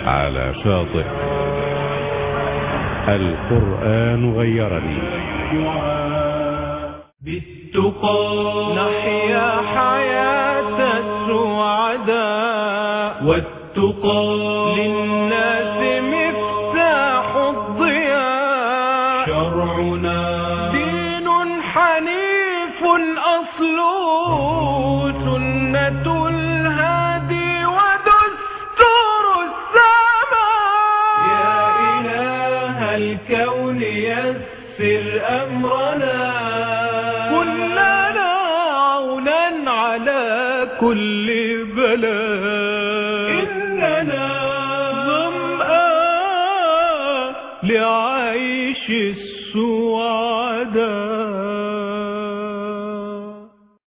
على شاطئ القرآن غيرني بالتقى نحيا حياة السعداء والتقى للناس مفتاح الضياء شرعنا دين حنيف أصله سنة الهادي ودستور السماء يا إله الكون يسر أمرنا كلنا عونا على كل بلاء إننا ظمآن لعيش السعداء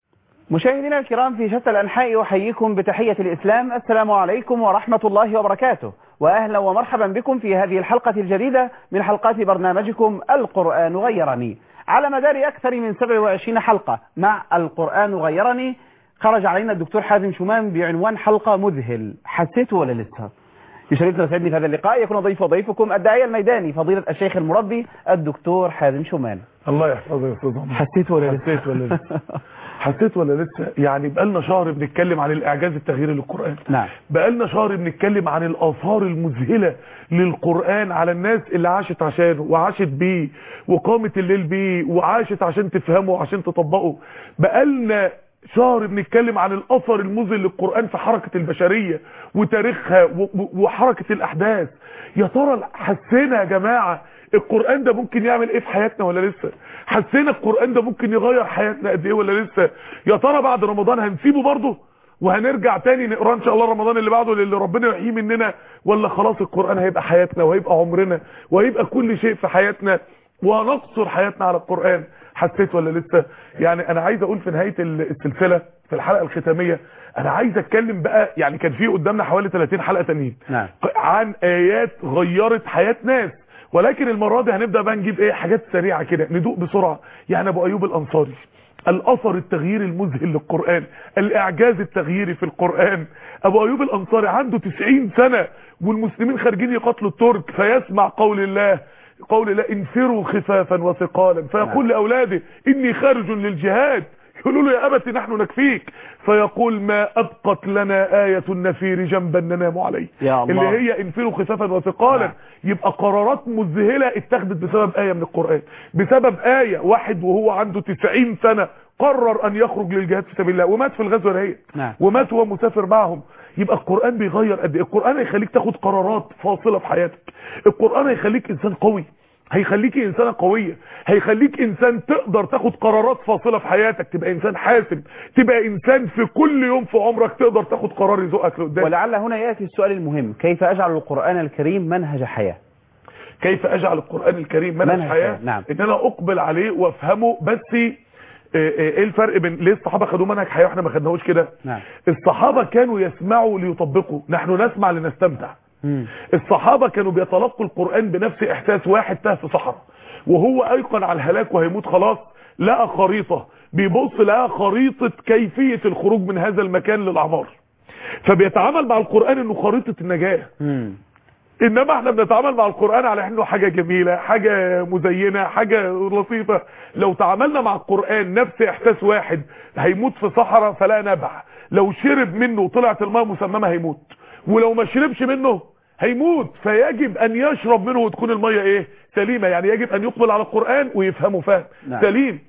مشاهدينا الكرام في شتى الأنحاء أحييكم بتحية الإسلام السلام عليكم ورحمة الله وبركاته وأهلا ومرحبا بكم في هذه الحلقة الجديدة من حلقات برنامجكم القرآن غيرني على مدار أكثر من 27 حلقة مع القرآن غيرني خرج علينا الدكتور حازم شمام بعنوان حلقة مذهل حسيته ولا لسه؟ يشرفنا ويسعدني في هذا اللقاء يكون ضيف وضيفكم الداعية الميداني فضيلة الشيخ المربي الدكتور حازم شمام الله يحفظك يا استاذ عمر حسيت ولا لسه؟ حسيت ولا لسه حسيت ولا لسه يعني بقالنا شهر بنتكلم عن الاعجاز التغييري للقران نعم بقالنا شهر بنتكلم عن الاثار المذهله للقران على الناس اللي عاشت عشانه وعاشت بيه وقامت الليل بيه وعاشت عشان تفهمه وعشان تطبقه بقالنا شهر بنتكلم عن الاثر المذهل للقران في حركه البشريه وتاريخها و- و- وحركه الاحداث يا ترى حسينا يا جماعه القرآن ده ممكن يعمل ايه في حياتنا ولا لسه حسينا القرآن ده ممكن يغير حياتنا قد ايه ولا لسه يا ترى بعد رمضان هنسيبه برضه وهنرجع تاني نقرا ان شاء الله رمضان اللي بعده اللي ربنا يحييه مننا ولا خلاص القرآن هيبقى حياتنا وهيبقى عمرنا وهيبقى كل شيء في حياتنا وهنقصر حياتنا على القرآن حسيت ولا لسه يعني انا عايز اقول في نهاية السلسلة في الحلقة الختامية انا عايز اتكلم بقى يعني كان في قدامنا حوالي 30 حلقة تانيين نعم عن ايات غيرت حياة ناس ولكن المرة دي هنبدأ بقى نجيب ايه حاجات سريعة كده ندوق بسرعة يعني ابو ايوب الانصاري الاثر التغييري المذهل للقرآن الاعجاز التغييري في القرآن ابو ايوب الانصاري عنده 90 سنة والمسلمين خارجين يقاتلوا الترك فيسمع قول الله قول الله انفروا خفافا وثقالا فيقول لاولاده اني خارج للجهاد يقولوا له يا أبت نحن نكفيك فيقول ما أبقت لنا آية النفير جنبا ننام عليه يا الله. اللي هي انفروا خفافا وثقالا نعم. يبقى قرارات مذهلة اتخذت بسبب آية من القرآن بسبب آية واحد وهو عنده 90 سنة قرر أن يخرج للجهاد في سبيل الله ومات في الغزوة دهيت نعم. ومات وهو مسافر معهم يبقى القرآن بيغير قد ايه القرآن هيخليك تاخد قرارات فاصلة في حياتك القرآن هيخليك إنسان قوي هيخليك انسانه قويه هيخليك انسان تقدر تاخد قرارات فاصله في حياتك تبقى انسان حاسم تبقى انسان في كل يوم في عمرك تقدر تاخد قرار يزقك لقدام ولعل هنا يأتي السؤال المهم كيف أجعل القرآن الكريم منهج حياة كيف اجعل القران الكريم منهج منهج حياه حياة، نعم. ان انا اقبل عليه وافهمه بس آه، آه، ايه الفرق بين ليه الصحابه خدوه منهج حياه واحنا ما خدناهوش كده نعم الصحابه كانوا يسمعوا ليطبقوا نحن نسمع لنستمتع مم. الصحابة كانوا بيتلقوا القرآن بنفس إحساس واحد تاه في صحراء وهو أيقن على الهلاك وهيموت خلاص لقى خريطة بيبص لقى خريطة كيفية الخروج من هذا المكان للأعمار فبيتعامل مع القرآن إنه خريطة النجاة مم. انما احنا بنتعامل مع القرآن على انه حاجة جميلة حاجة مزينة حاجة لطيفة لو تعاملنا مع القرآن نفس احساس واحد هيموت في صحراء فلا نبع لو شرب منه وطلعت الماء مسممة هيموت ولو ما شربش منه هيموت فيجب ان يشرب منه وتكون المية ايه سليمة يعني يجب ان يقبل على القرآن ويفهمه فهم نعم. سليم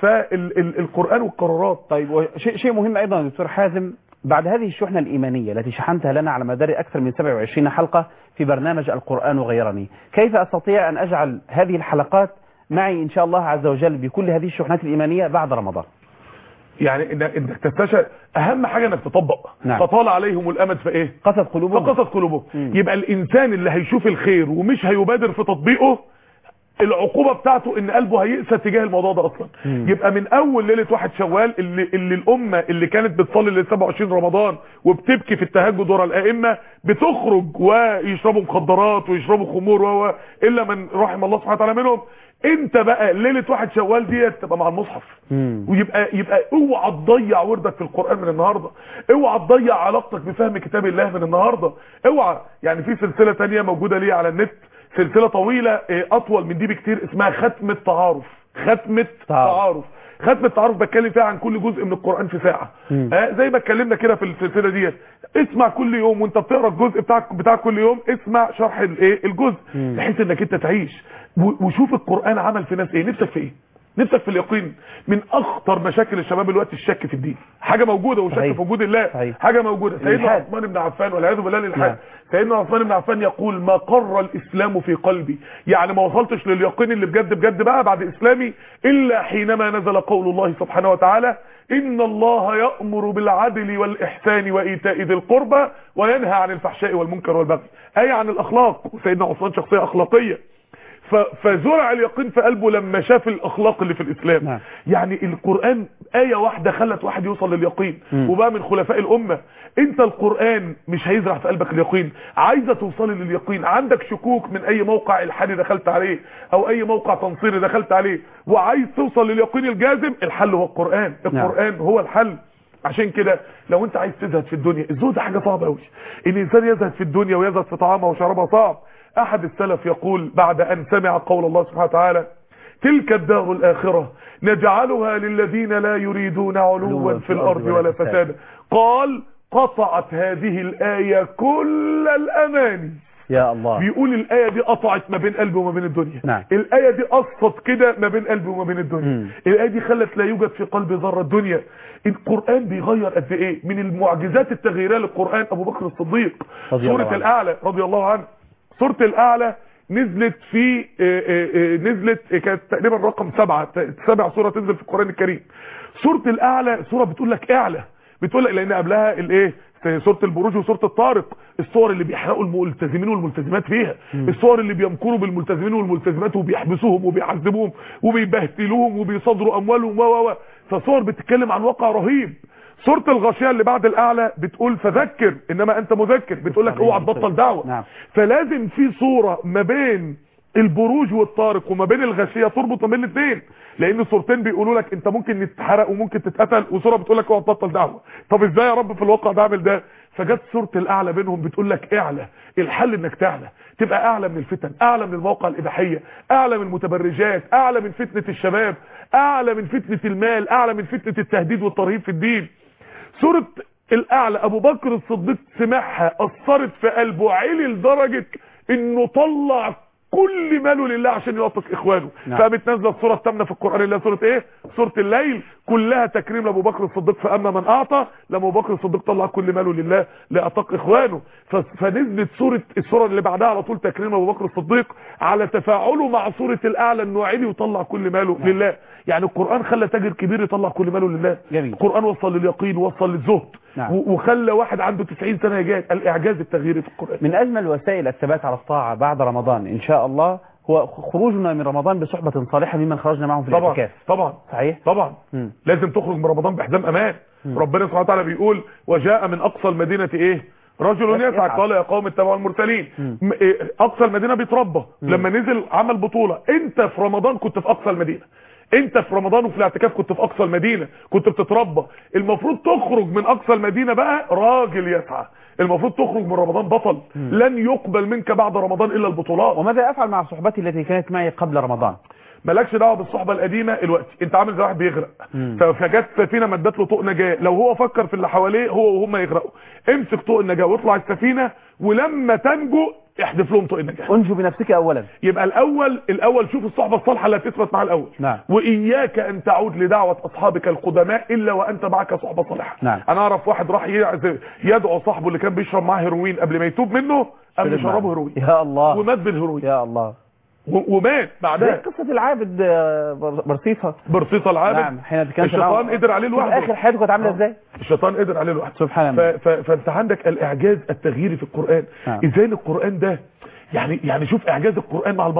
فالقرآن والقرارات طيب وشيء شيء مهم أيضا يا دكتور حازم بعد هذه الشحنة الإيمانية التي شحنتها لنا على مدار أكثر من 27 حلقة في برنامج القرآن غيرني كيف أستطيع أن أجعل هذه الحلقات معي إن شاء الله عز وجل بكل هذه الشحنات الإيمانية بعد رمضان يعني انك انك تستشعر اهم حاجة انك تطبق نعم. فطال عليهم الامد في ايه قصد قلوبهم فقصت قلوبهم مم. يبقى الانسان اللي هيشوف الخير ومش هيبادر في تطبيقه العقوبة بتاعته ان قلبه هيقسى تجاه الموضوع ده اصلا يبقى من اول ليلة واحد شوال اللي, اللي الامة اللي كانت بتصلي ليلة 27 رمضان وبتبكي في التهجد ورا الائمة بتخرج ويشربوا مخدرات ويشربوا خمور و الا من رحم الله سبحانه وتعالى منهم انت بقى ليلة واحد شوال ديت تبقى مع المصحف ويبقى يبقى اوعى تضيع وردك في القرآن من النهاردة اوعى تضيع علاقتك بفهم كتاب الله من النهاردة اوعى يعني في سلسلة تانية موجودة ليه على النت سلسلة طويلة اه، اطول من دي بكتير اسمها ختم التعارف ختم التعارف ختم التعارف بتكلم فيها عن كل جزء من القرآن في ساعة آه زي ما اتكلمنا كده في السلسلة ديت اسمع كل يوم وانت بتقرا الجزء بتاعك بتاع كل يوم اسمع شرح الايه الجزء بحيث انك انت تعيش و- وشوف القرآن عمل في ناس ايه نفسك في ايه نفسك في اليقين من اخطر مشاكل الشباب الوقت الشك في الدين حاجه موجوده والشك صحيح. في وجود الله صحيح. حاجه موجوده سيدنا الإلحاد. عثمان بن عفان والعياذ بالله الالحاد نعم. سيدنا عثمان بن عفان يقول ما قر الاسلام في قلبي يعني ما وصلتش لليقين اللي بجد بجد بقى بعد اسلامي الا حينما نزل قول الله سبحانه وتعالى ان الله يأمر بالعدل والاحسان وايتاء ذي القربى وينهى عن الفحشاء والمنكر والبغي اي عن الاخلاق وسيدنا عثمان شخصيه اخلاقيه ف- فزرع اليقين في قلبه لما شاف الاخلاق اللي في الاسلام نعم. يعني القرآن آية واحدة خلت واحد يوصل لليقين وبقى من خلفاء الأمة انت القرآن مش هيزرع في قلبك اليقين عايزة توصلي لليقين عندك شكوك من اي موقع الحادي دخلت عليه او اي موقع تنصيري دخلت عليه وعايز توصل لليقين الجازم الحل هو القرآن القرآن هو الحل عشان كده لو انت عايز تزهد في الدنيا الزهد حاجة صعبة قوي ان الانسان يزهد في الدنيا ويزهد في طعامها وشرابها صعب احد السلف يقول بعد ان سمع قول الله سبحانه وتعالى تلك الدار الآخرة نجعلها للذين لا يريدون علوا في الأرض ولا فسادا قال قطعت هذه الآية كل الأماني يا الله بيقول الآية دي قطعت ما بين قلبي وما بين الدنيا نعم. الآية دي قصت كده ما بين قلبي وما بين الدنيا مم. الآية دي خلت لا يوجد في قلبي ذرة الدنيا القرآن بيغير قد ايه من المعجزات التغييرية للقرآن أبو بكر الصديق رضي الله سورة عنه. الأعلى رضي الله عنه سورة الأعلى نزلت في آه، آه، آه، نزلت آه، كانت تقريبا رقم سبعة ت- سبع سورة تنزل في القرآن الكريم سورة الأعلى سورة بتقول لك اعلى بتقول لك لأن قبلها الايه سورة البروج وسورة الطارق الصور اللي بيحرقوا الملتزمين والملتزمات فيها الصور اللي بيمكروا بالملتزمين والملتزمات وبيحبسوهم وبيعذبوهم وبيبهدلوهم وبيصادروا أموالهم و و و فصور بتتكلم عن واقع رهيب سورة الغاشية اللي بعد الأعلى بتقول فذكر إنما أنت مذكر بتقول لك اوعى تبطل دعوة نعم. فلازم في صورة ما بين البروج والطارق وما بين الغاشية تربط ما بين الاثنين لان صورتين بيقولوا لك انت ممكن تتحرق وممكن تتقتل وصورة بتقول لك اوعى تبطل دعوة طب ازاي يا رب في الواقع ده اعمل ده فجت صورة الاعلى بينهم بتقول لك اعلى الحل انك تعلى تبقى اعلى من الفتن اعلى من المواقع الاباحية اعلى من المتبرجات اعلى من فتنة الشباب اعلى من فتنة المال اعلى من فتنة التهديد والترهيب في الدين سورة الأعلى أبو بكر الصديق سمعها أثرت في قلبه عالي لدرجة إنه طلع كل ماله لله عشان يعطف إخوانه نعم. فقامت نازلة السورة الثامنة في القرآن اللي هي سورة إيه؟ سورة الليل كلها تكريم لأبو بكر الصديق فأما من أعطى لما أبو بكر الصديق طلع كل ماله لله لأعتق إخوانه ف- فنزلت سورة السورة اللي بعدها على طول تكريم أبو بكر الصديق على تفاعله مع سورة الأعلى إنه عالي وطلع كل ماله لله يعني القرآن خلى تاجر كبير يطلع كل ماله لله جميل. القرآن وصل لليقين وصل للزهد نعم. و- وخلى واحد عنده 90 سنة يجاهد الإعجاز التغييري في القرآن من أجمل وسائل الثبات على الطاعة بعد رمضان إن شاء الله هو خروجنا من رمضان بصحبة صالحة ممن خرجنا معهم في طبعا الاعتكاف طبعا صحيح طبعا مم. لازم تخرج من رمضان بحزام امان ربنا سبحانه وتعالى بيقول وجاء من اقصى المدينه ايه رجل يسعى. يسعى قال يا قوم اتبعوا المرسلين مم. م- إيه، اقصى المدينه بيتربى لما نزل عمل بطوله انت في رمضان كنت في اقصى المدينه انت في رمضان وفي الاعتكاف كنت في اقصى المدينه كنت بتتربى المفروض تخرج من اقصى المدينه بقى راجل يسعى المفروض تخرج من رمضان بطل لن يقبل منك بعد رمضان الا البطولات وماذا أفعل مع صحبتي التي كانت معي قبل رمضان مالكش دعوه بالصحبه القديمه الوقت انت عامل زي واحد بيغرق مم. فجت سفينه مدت له طوق نجاه لو هو فكر في اللي حواليه هو وهم يغرقوا امسك طوق النجاه واطلع السفينه ولما تنجو احذف لهم طوق النجاه أنجو بنفسك أولا يبقى الاول الاول شوف الصحبه الصالحه اللي هتثبت معاه الاول نعم. واياك ان تعود لدعوه اصحابك القدماء الا وانت معك صحبه صالحه نعم. انا اعرف واحد راح يعزف- يدعو صاحبه اللي كان بيشرب معاه هيروين قبل ما يتوب منه قام شرب معه. يشربه هيروين يا الله ومات بالهيروين يا الله و- ومات زي بعدها قصة العابد آه، بر- برصيصة برصيصه العابد نعم حين كان الشيطان قدر عليه شوف لوحده آخر حياته كانت عاملة آه. إزاي الشيطان قدر عليه لوحده سبحان ف... الله ف... فانت عندك الاعجاز التغييري في القرآن نعم. ازاي القرآن ده يعني يعني شوف اعجاز القرآن مع المرأة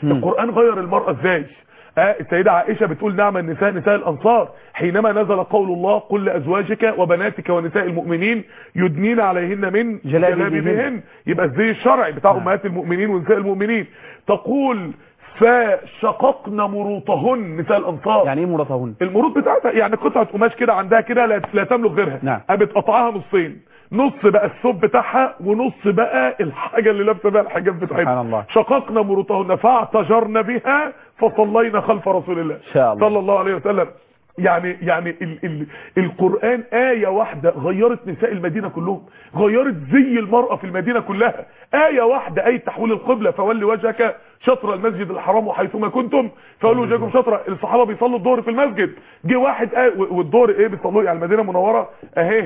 مم. القرآن غير المرأة ازاي آه السيدة عائشة بتقول نعم النساء نساء الأنصار حينما نزل قول الله قل لأزواجك وبناتك ونساء المؤمنين يدنين عليهن من جلابيبهن. جلابيبهن يبقى الزي الشرعي بتاع نعم. أمهات المؤمنين ونساء المؤمنين تقول فشققن مروطهن نساء الأنصار يعني ايه مراتهن المروط بتاعتها يعني قطعة قماش كده عندها كده لا, لا تملك غيرها نعم. قامت قطعها نصين نص بقى الثوب بتاعها ونص بقى الحاجة اللي لابسه بقى الحاجات بتاعتها سبحان الله. شققنا مروطهن فاعتجرن بها فصلينا خلف رسول الله إن شاء الله. صلى الله عليه وسلم يعني يعني ال ال القرآن آية واحدة غيرت نساء المدينة كلهم غيرت زي المرأة في المدينة كلها آية واحدة آية تحويل القبلة فولي وجهك شطر المسجد الحرام وحيثما كنتم فولوا وجهكم شطر الصحابة بيصلوا الظهر في المسجد جه واحد آه والظهر ايه بيصلوا على المدينة المنورة اهي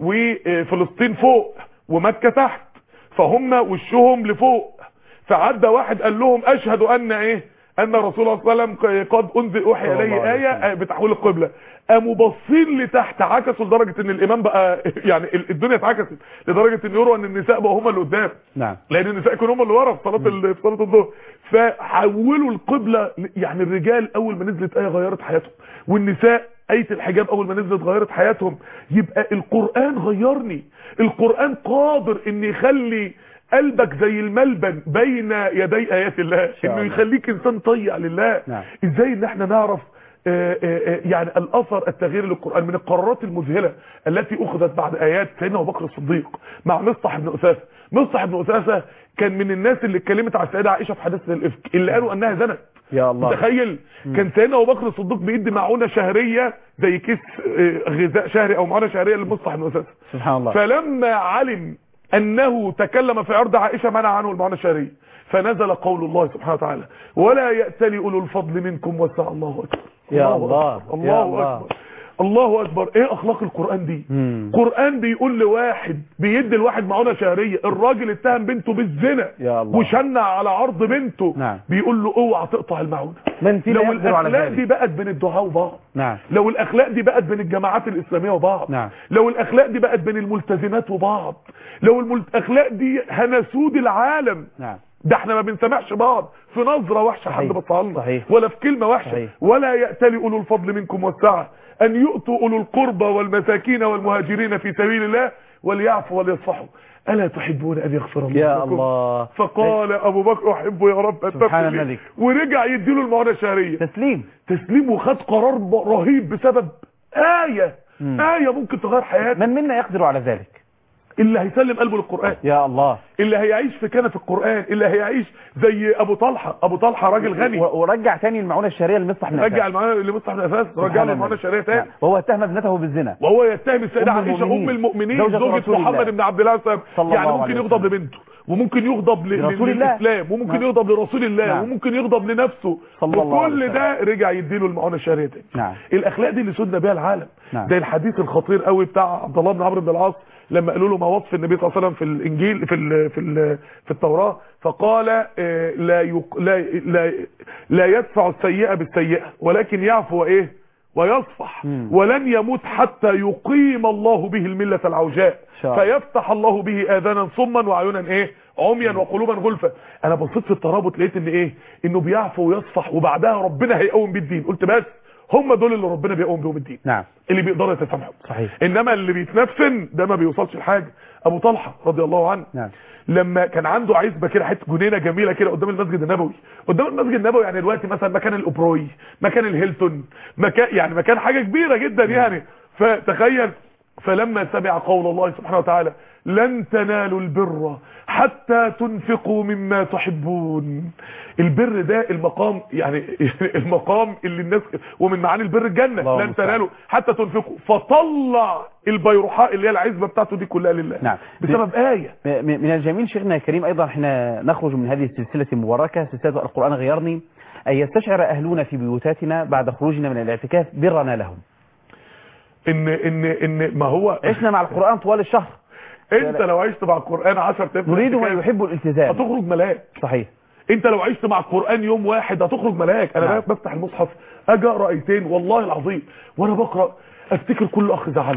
وفلسطين فوق ومكة تحت فهم وشهم لفوق فعدى واحد قال لهم اشهد ان ايه ان رسول الله صلى الله عليه وسلم قد انزل اوحي صلى الله اليه عليه ايه آه، بتحويل القبله قاموا باصين لتحت عكسوا لدرجه ان الامام بقى يعني ال- الدنيا اتعكست لدرجه ان يروا ان النساء بقوا هم اللي قدام نعم لان النساء كانوا هم اللي ورا في صلاه ال- في صلاه الظهر فحولوا القبله ل- يعني الرجال اول ما نزلت ايه غيرت حياتهم والنساء آية الحجاب أول ما نزلت غيرت حياتهم يبقى القرآن غيرني القرآن قادر إن يخلي قلبك زي الملبن بين يدي آيات الله شاء إنه الله. يخليك إنسان طيع لله نعم. إزاي إن إحنا نعرف آه، آه، آه، يعني الأثر التغيير للقرآن من القرارات المذهلة التي أخذت بعد آيات سيدنا أبو بكر الصديق مع مصطح بن أساسة مصطح بن أساسة كان من الناس اللي اتكلمت على السيدة عائشة في حديث الإفك اللي قالوا أنها زنت يا الله تخيل كان سيدنا ابو بكر الصديق بيدي معونه شهريه زي كيس آه، غذاء شهري او معونه شهريه لمصلح بن اساسه سبحان الله فلما علم انه تكلم في عرض عائشه منع عنه المعونه الشهريه فنزل قول الله سبحانه وتعالى ولا يأتلي اولو الفضل منكم وسع الله اكبر يا الله، أكبر. يا الله الله. اكبر الله اكبر ايه اخلاق القران دي مم. قران بيقول لواحد بيدي لواحد معونه شهريه الراجل اتهم بنته بالزنا يا الله. وشنع على عرض بنته نعم. بيقول له اوعى تقطع المعونه من فينا لو يقدر على الاخلاق دي ذلك بقت بين الدعاء وبعض نعم لو الاخلاق دي بقت بين الجماعات الاسلاميه وبعض نعم. لو الاخلاق دي بقت بين الملتزمات وبعض لو الاخلاق دي هنسود العالم نعم ده احنا ما بنسمعش بعض في نظره وحشه صحيح. حد بصها لنا صحيح. ولا في كلمه وحشه صحيح. ولا يأتلي اولو الفضل منكم والسعه ان يؤتوا اولو القربى والمساكين والمهاجرين في سبيل الله وليعفوا وليصفحوا الا تحبون ان يغفر الله يا لكم الله فقال ابو بكر احب يا رب أن سبحان تغفر لي. الملك. ورجع يديله المعونه الشهريه تسليم تسليم وخد قرار ب- رهيب بسبب آية مم. آية ممكن تغير حياته من منا يقدر على ذلك اللي هيسلم قلبه للقرآن يا الله اللي هيعيش في كنف القرآن اللي هيعيش زي أبو طلحة أبو طلحة راجل غني و- ورجع تاني المعونه الشهريه لمصلح بن رجع أسد. المعاناة اللي مصلح من أساس رجع سبحان له المعاناة الملك. الشهرية نعم. تاني وهو اتهم ابنته بالزنا وهو يتهم السيدة أم عائشة المؤمنين. أم المؤمنين زوجة زوجة رسول محمد الله. بن عبد الله السلام صلى يعني الله ممكن عليه يغضب وسلم. لبنته وممكن يغضب ل- لرسول الله. للإسلام وممكن نعم. يغضب لرسول الله نعم. وممكن يغضب لنفسه صلى الله عليه وكل وسلم. ده رجع يديله المعونة الشهرية تاني نعم الاخلاق دي اللي سودنا بيها العالم نعم. زي الحديث الخطير قوي بتاع عبد الله بن عمرو بن العاص لما قالوا له ما وصف النبي صلى الله عليه وسلم في الانجيل في ال في ال في التوراه فقال آه، لا يق لا لا لا يدفع السيئه بالسيئه ولكن يعفو وايه ويصفح مم. ولن يموت حتى يقيم الله به المله العوجاء شاء الله. فيفتح الله به اذانا صما وعيونا ايه عميا وقلوبا غلفا انا بصيت في الترابط لقيت ان ايه انه بيعفو ويصفح وبعدها ربنا هيقوم بيه الدين قلت بس هم دول اللي ربنا بيقوم بيهم الدين نعم اللي بيقدروا يتسامحوا صحيح انما اللي بيتنفن ده ما بيوصلش لحاجه ابو طلحه رضي الله عنه نعم لما كان عنده عزبه كده حته جنينه جميله كده قدام المسجد النبوي قدام المسجد النبوي يعني دلوقتي مثلا مكان الاوبروي مكان الهيلتون مكان يعني مكان حاجه كبيره جدا يعني فتخيل فلما سمع قول الله سبحانه وتعالى لن تنالوا البر حتى تنفقوا مما تحبون البر ده المقام يعني المقام اللي الناس ومن معاني البر الجنه الله لن المستعان. تنالوا حتى تنفقوا فطلع البيرحاء اللي هي العزبه بتاعته دي كلها لله نعم. بسبب ايه م- من الجميل شيخنا الكريم أيضا حين نخرج من هذه السلسلة المباركة سلسلة القرآن غيرني أن يستشعر أهلنا في بيوتاتنا بعد خروجنا من الاعتكاف برنا لهم ان ان ان ما هو عشنا مع القرآن طوال الشهر انت لو عشت مع القران 10 ايام نريد من يحب الالتزام هتخرج ملاك صحيح انت لو عشت مع القران يوم واحد هتخرج ملاك انا نعم. بقى بفتح المصحف اجي اقرا ايتين والله العظيم وانا بقرا افتكر كل اخ زعلته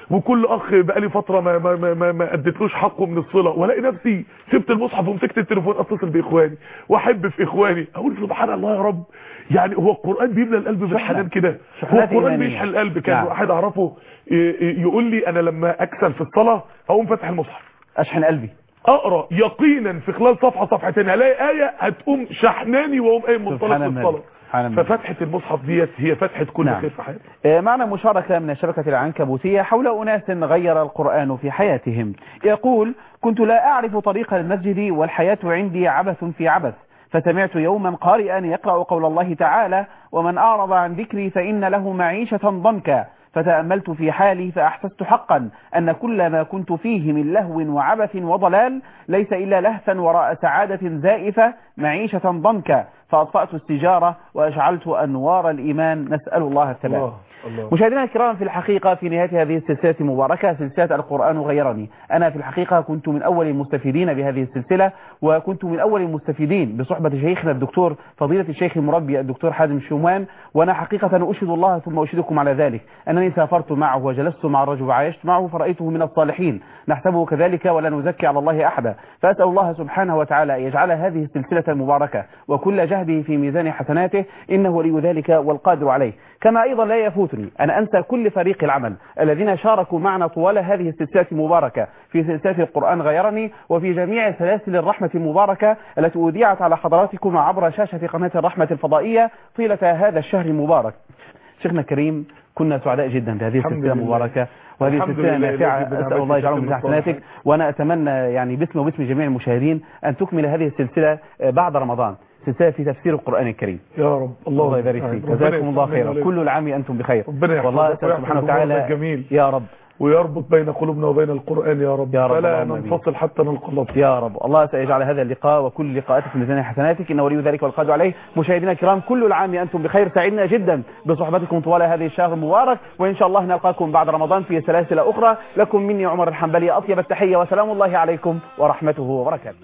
وكل اخ بقالي فتره ما ما ما, ما, ما اديتلوش حقه من الصله والاقي نفسي سبت المصحف ومسكت التليفون اتصل باخواني واحب في اخواني اقول سبحان الله يا رب يعني هو القران بيملى القلب بالحنان كده هو شحنات القران إيمانية. بيشحن القلب كان نعم. واحد اعرفه ي- ي- يقول لي انا لما اكسل في الصلاه اقوم فاتح المصحف اشحن قلبي اقرا يقينا في خلال صفحه صفحتين هلاقي ايه هتقوم شحناني واقوم قايم منطلق سبحان في الملك. الصلاه سبحان الملك. ففتحه المصحف ديت هي فتحه كل نعم. خير في حياتي آه، معنا مشاركة من الشبكة العنكبوتية حول أناس غير القرآن في حياتهم يقول كنت لا أعرف طريق المسجد والحياة عندي عبث في عبث فسمعت يوما قارئا يقرأ قول الله تعالى ومن أعرض عن ذكري فإن له معيشة ضنكا فتأملت في حالي فأحسست حقا أن كل ما كنت فيه من لهو وعبث وضلال ليس إلا لهفا وراء سعادة زائفة معيشة ضنكا فأطفأت السجارة وأشعلت أنوار الإيمان نسأل الله الثبات الله الله مشاهدينا الكرام في الحقيقة في نهاية هذه السلسلة المباركة سلسلة القرآن غيرني أنا في الحقيقة كنت من أول المستفيدين بهذه السلسلة وكنت من أول المستفيدين بصحبة شيخنا الدكتور فضيلة الشيخ المربي الدكتور حازم الشومان وأنا حقيقة أشهد الله ثم أشهدكم على ذلك أنني سافرت معه وجلست مع الرجل وعايشت معه فرأيته من الصالحين نحسبه كذلك ولا نزكي على الله أحدا فأسأل الله سبحانه وتعالى أن يجعل هذه السلسلة المباركة وكل جهده في ميزان حسناته إنه ولي ذلك والقادر عليه كما أيضا لا يفوتني أن أنسى كل فريق العمل الذين شاركوا معنا طوال هذه السلسلة المباركة في سلسلة القرآن غيرني وفي جميع سلاسل الرحمة المباركة التي أذيعت على حضراتكم عبر شاشة قناة الرحمة الفضائية طيلة هذا الشهر المبارك شيخنا الكريم كنا سعداء جدا بهذه الحمد السلسلة لله. المباركة وهذه الحمد السلسلة لله نافعة الذي بنعمته أسأل الله يجعله من تتم حسناتك الصالحات. وأنا أتمنى يعني باسم وباسم جميع المشاهدين أن تكمل هذه السلسلة بعد رمضان سلسلة في تفسير القرآن الكريم يا رب الله يبارك فيك ربنا جزاكم الله يحفظنا خيرا ويعلم. كل العام أنتم بخير ربنا يحفظك والله أسأل ويحفظ سبحانه جمهورنا وتعالى الجميل. يا رب ويربط بين قلوبنا وبين القرآن يا رب يا رب فلا اللهم آمين. ننفصل حتى نلقى الله يا رب الله سيجعل هذا اللقاء وكل لقاءاتك في ميزان حسناتك إن ولي ذلك والقادر عليه مشاهدينا الكرام كل العام أنتم بخير سعدنا جدا بصحبتكم طوال هذه الشهر المبارك وإن شاء الله نلقاكم بعد رمضان في سلاسل أخرى لكم مني عمر الحنبلي أطيب التحية وسلام الله عليكم ورحمته وبركاته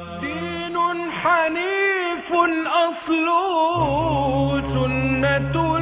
دين حنيف أصله سنة